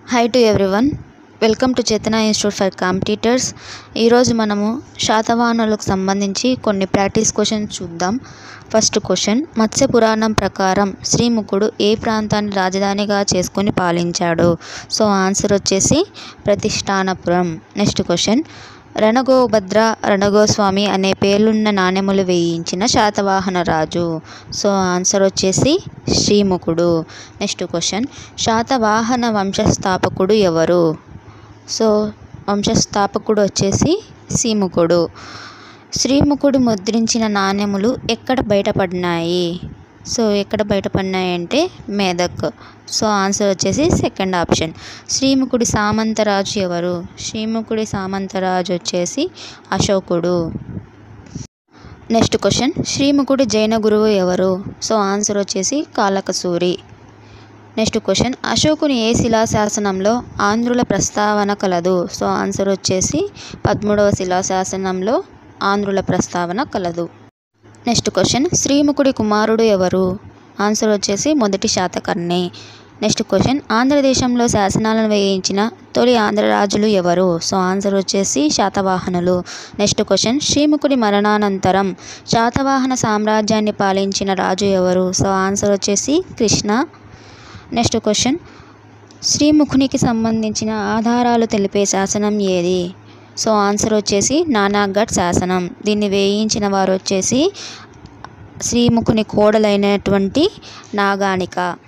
hi to everyone welcome to Chetana institute for competitors ఈరోజు మనము శాతవాహనులకు సంబంధించి కొన్ని ప్రాక్టీస్ క్వశ్చన్స్ చూద్దాం ఫస్ట్ క్వశ్చన్ మత్స్య పురాణం ప్రకారం శ్రీముఖుడు ఏ ప్రాంతాన్ని రాజధానిగా చేసుకొని పాలించాడు సో ఆన్సర్ వచ్చేసి ప్రతిష్టానపురం నెక్స్ట్ క్వశ్చన్ రణగోభద్ర రణగోస్వామి అనే పేర్లున్న నాణెములు వేయించిన శాతవాహన రాజు సో ఆన్సర్ వచ్చేసి శ్రీముఖుడు నెక్స్ట్ క్వశ్చన్ శాతవాహన వంశస్థాపకుడు ఎవరు సో వంశస్థాపకుడు వచ్చేసి శ్రీముఖుడు శ్రీముఖుడు ముద్రించిన నాణెములు ఎక్కడ బయటపడినాయి సో ఎక్కడ బయటపడినాయి అంటే మేదక్ సో ఆన్సర్ వచ్చేసి సెకండ్ ఆప్షన్ శ్రీముఖుడి సామంతరాజు ఎవరు శ్రీముఖుడి సామంతరాజు వచ్చేసి అశోకుడు నెక్స్ట్ క్వశ్చన్ శ్రీముఖుడి జైన గురువు ఎవరు సో ఆన్సర్ వచ్చేసి కాలకసూరి నెక్స్ట్ క్వశ్చన్ అశోకుని ఏ శిలాశాసనంలో ఆంధ్రుల ప్రస్తావన కలదు సో ఆన్సర్ వచ్చేసి పదమూడవ శిలాశాసనంలో ఆంధ్రుల ప్రస్తావన కలదు నెక్స్ట్ క్వశ్చన్ శ్రీముఖుడి కుమారుడు ఎవరు ఆన్సర్ వచ్చేసి మొదటి శాతకర్ణి నెక్స్ట్ క్వశ్చన్ ఆంధ్రదేశంలో శాసనాలను వేయించిన తొలి ఆంధ్ర రాజులు ఎవరు సో ఆన్సర్ వచ్చేసి శాతవాహనులు నెక్స్ట్ క్వశ్చన్ శ్రీముఖుడి మరణానంతరం శాతవాహన సామ్రాజ్యాన్ని పాలించిన రాజు ఎవరు సో ఆన్సర్ వచ్చేసి కృష్ణ నెక్స్ట్ క్వశ్చన్ శ్రీముఖునికి సంబంధించిన ఆధారాలు తెలిపే శాసనం ఏది సో ఆన్సర్ వచ్చేసి నానాగఢ్ శాసనం దీన్ని వేయించిన వారు వచ్చేసి శ్రీముఖుని కోడలైనటువంటి నాగానిక